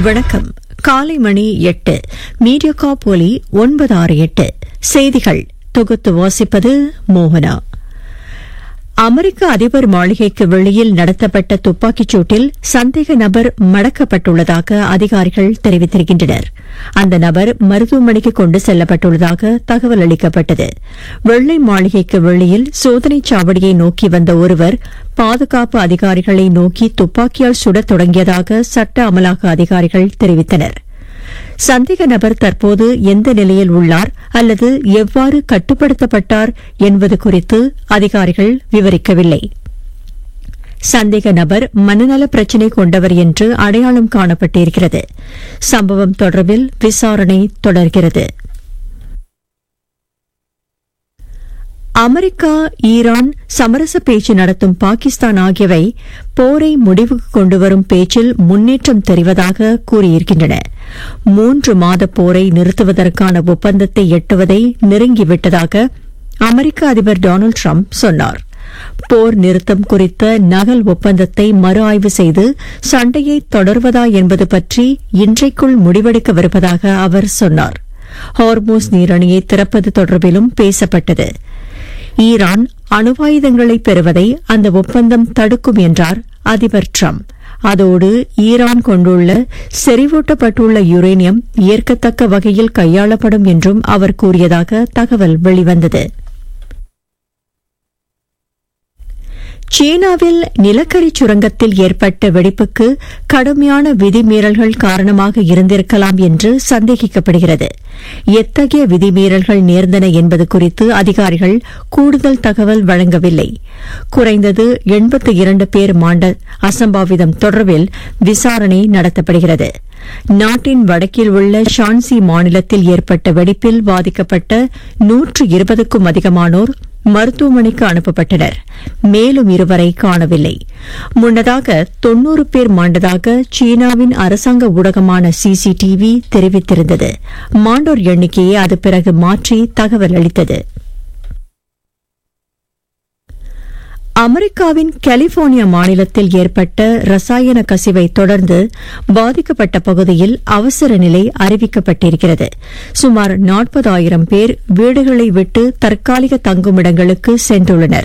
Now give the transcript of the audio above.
வணக்கம் காலை மணி எட்டு மீடியா ஒலி ஒன்பது ஆறு எட்டு செய்திகள் தொகுத்து வாசிப்பது மோகனா அமெரிக்க அதிபர் மாளிகைக்கு வெளியில் நடத்தப்பட்ட துப்பாக்கிச் சூட்டில் சந்தேக நபர் மடக்கப்பட்டுள்ளதாக அதிகாரிகள் தெரிவித்திருக்கின்றனர் அந்த நபர் மருத்துவமனைக்கு கொண்டு செல்லப்பட்டுள்ளதாக தகவல் அளிக்கப்பட்டது வெள்ளை மாளிகைக்கு வெளியில் சோதனைச் சாவடியை நோக்கி வந்த ஒருவர் பாதுகாப்பு அதிகாரிகளை நோக்கி துப்பாக்கியால் சுடத் தொடங்கியதாக சட்ட அமலாக்க அதிகாரிகள் தெரிவித்தனா் சந்தேக நபர் தற்போது எந்த நிலையில் உள்ளார் அல்லது எவ்வாறு கட்டுப்படுத்தப்பட்டார் என்பது குறித்து அதிகாரிகள் விவரிக்கவில்லை சந்தேக நபர் மனநல பிரச்சினை கொண்டவர் என்று அடையாளம் காணப்பட்டிருக்கிறது சம்பவம் தொடர்பில் விசாரணை தொடர்கிறது அமெரிக்கா ஈரான் சமரச பேச்சு நடத்தும் பாகிஸ்தான் ஆகியவை போரை முடிவுக்கு கொண்டுவரும் பேச்சில் முன்னேற்றம் தெரிவதாக கூறியிருக்கின்றன மூன்று மாத போரை நிறுத்துவதற்கான ஒப்பந்தத்தை எட்டுவதை நெருங்கிவிட்டதாக அமெரிக்க அதிபர் டொனால்டு ட்ரம்ப் சொன்னார் போர் நிறுத்தம் குறித்த நகல் ஒப்பந்தத்தை மறு ஆய்வு செய்து சண்டையை தொடர்வதா என்பது பற்றி இன்றைக்குள் முடிவெடுக்கவிருப்பதாக அவர் சொன்னார் ஹார்மோஸ் நீரணியை திறப்பது தொடர்பிலும் பேசப்பட்டது ஈரான் அணுவாயுதங்களை பெறுவதை அந்த ஒப்பந்தம் தடுக்கும் என்றார் அதிபர் ட்ரம்ப் அதோடு ஈரான் கொண்டுள்ள செறிவூட்டப்பட்டுள்ள யுரேனியம் ஏற்கத்தக்க வகையில் கையாளப்படும் என்றும் அவர் கூறியதாக தகவல் வெளிவந்தது சீனாவில் நிலக்கரி சுரங்கத்தில் ஏற்பட்ட வெடிப்புக்கு கடுமையான விதிமீறல்கள் காரணமாக இருந்திருக்கலாம் என்று சந்தேகிக்கப்படுகிறது எத்தகைய விதிமீறல்கள் நேர்ந்தன என்பது குறித்து அதிகாரிகள் கூடுதல் தகவல் வழங்கவில்லை குறைந்தது எண்பத்தி இரண்டு பேர் மாண்ட அசம்பாவிதம் தொடர்பில் விசாரணை நடத்தப்படுகிறது நாட்டின் வடக்கில் உள்ள ஷான்சி மாநிலத்தில் ஏற்பட்ட வெடிப்பில் பாதிக்கப்பட்ட நூற்று இருபதுக்கும் அதிகமானோர் மருத்துவமனைக்கு அனுப்பப்பட்டனர் மேலும் இருவரை காணவில்லை முன்னதாக தொன்னூறு பேர் மாண்டதாக சீனாவின் அரசாங்க ஊடகமான சிசிடிவி தெரிவித்திருந்தது மாண்டோர் எண்ணிக்கையை அது பிறகு மாற்றி தகவல் அளித்தது அமெரிக்காவின் கலிபோர்னியா மாநிலத்தில் ஏற்பட்ட ரசாயன கசிவை தொடர்ந்து பாதிக்கப்பட்ட பகுதியில் அவசர நிலை அறிவிக்கப்பட்டிருக்கிறது சுமார் நாற்பதாயிரம் பேர் வீடுகளை விட்டு தற்காலிக தங்குமிடங்களுக்கு சென்றுள்ளனர்